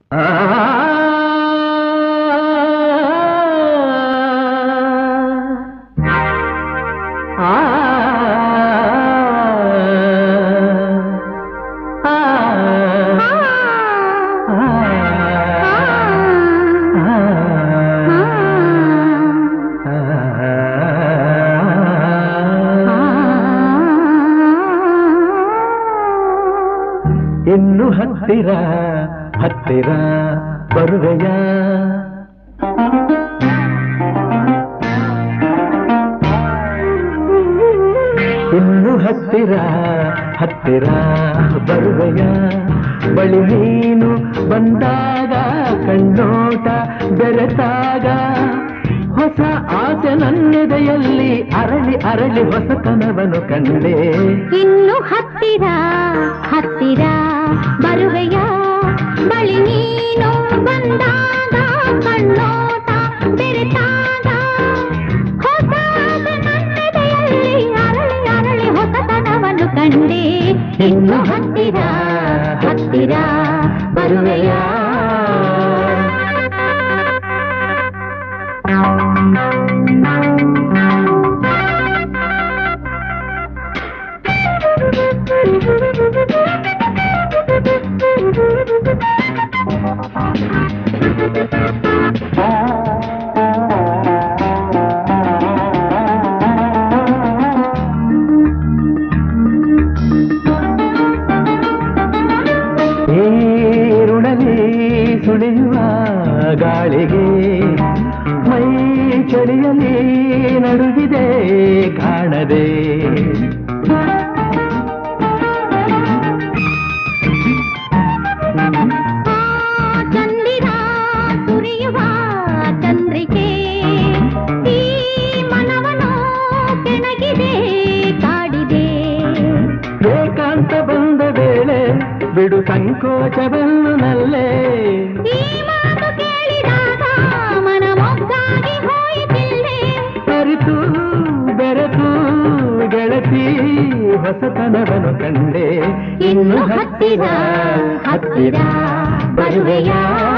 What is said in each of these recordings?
ಇನ್ನು ಹತ್ತಿರ ಹತ್ತಿರ ಬರುವೆಯ ಇನ್ನು ಹತ್ತಿರ ಹತ್ತಿರ ಬರುವೆಯ ಬಳಿ ನೀನು ಬಂದಾಗ ಕಣ್ಣೋಟ ಬೆರೆತಾಗ ಹೊಸ ಆಸೆ ನನ್ನೆದೆಯಲ್ಲಿ ಅರಳಿ ಅರಳಿ ಹೊಸತನವನ್ನು ಕಂಡೆ ಇನ್ನು ಹತ್ತಿರ ಹತ್ತಿರ ಬರುವೆಯ ಬಳಿ ನೀನು ಬಂದಾಗ ಕಣ್ಣೋಟ ಬೆರೆತಾಗ ಹೊಸ ಆಸೆ ನನ್ನೆದೆಯಲ್ಲಿ ಅರಳಿ ಅರಳಿ ಹೊಸತನವನ್ನು ಕಂಡೆ ಇನ್ನು ಹತ್ತಿರ ಹತ್ತಿರ ಬರುವೆಯ ಈರುಳಲಿ ಸುಳಿಯುವ ಗಾಳಿಗೆ ಮೈ ಚಳಿಯಲಿ ನಡುಗಿದೆ ಕಾಣದೆ ಚಂದಿರ ಸುರಿಯುವ ಚಂದ್ರಿಕೆ ಈ ಮನವನು ಕೆಣಗಿದೆ ಕಾಡಿದೆ ಏಕಾಂತ ಬಂದ ವೇಳೆ ಬಿಡು ಸಂಕೋಚವನ್ನು ನಲ್ಲೇ ಈ ಮಾತು ಕೇಳಿದಾಗ ಮನ ಮೊಗ್ಗಾಗಿ ಹೋಯಿತಿಲ್ಲೆ ಅರಿತು ಬೆರೆತು ಗೆಳತಿ ಹೊಸತನವನ್ನು ಕಂಡೆ ಇನ್ನು ಹತ್ತಿರ ಹತ್ತಿರ ಬರುವೆಯ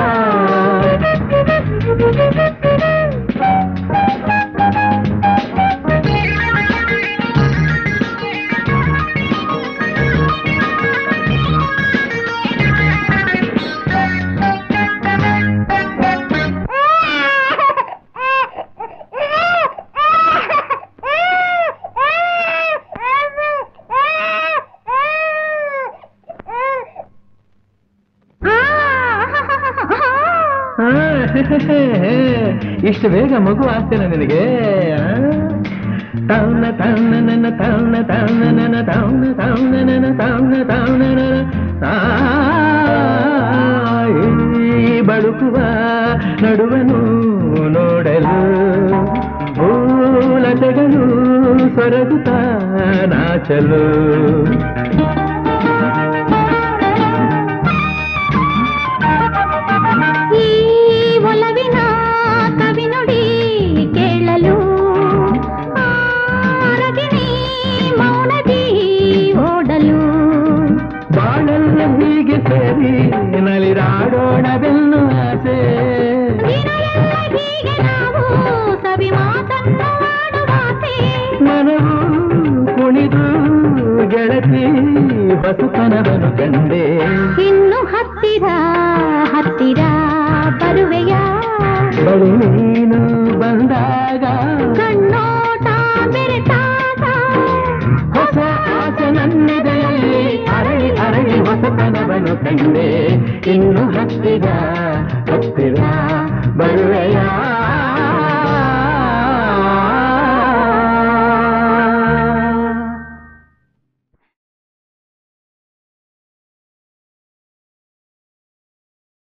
ಆ, ಇಷ್ಟು ಬೇಗ ಮಗು ಆಗ್ತೇನೆ ನಿನಗೆ ಆ? ತೌನ ತೌನ ನನ್ನ ತೌನ ತೌನ ನನ್ನ ತೌನ ತೌನ ನನ್ನ ತೌನ ತೌನ ನನ್ನ ಆ, ಈ ಬಳುಕುವ ನಡುವನು ನೋಡಲು ಮೂಲತೆಗಳು ಸೊರಗುತ್ತ ನಾಚಲು ಈ ಒಲವಿನ ಕವಿನುಡಿ ಕೇಳಲು ಆರಗಿಣಿ ಮೌನದಿ ಓಡಲು ಬಾಳೆಲ್ಲ ಹೀಗೆ ಸೇರಿ ನಲಿರಾಡೋಣವೆನ್ನು ಆಸೆ ದಿನ ಎಲ್ಲ ಹೀಗೆ ನಾವು ಸವಿ ಮಾತನ್ನು ಆಡುವಾಸೆ ಮನವು ಕುಣಿದು ಗೆಳತಿ ಹೊಸತನವನ್ನು ಕಂಡೆ ಇನ್ನು ಹತ್ತಿರ ಹತ್ತಿರ ಬರುವೆಯ ಬಳಿ ನೀನು ಬಂದಾಗ ಕಣ್ಣೋ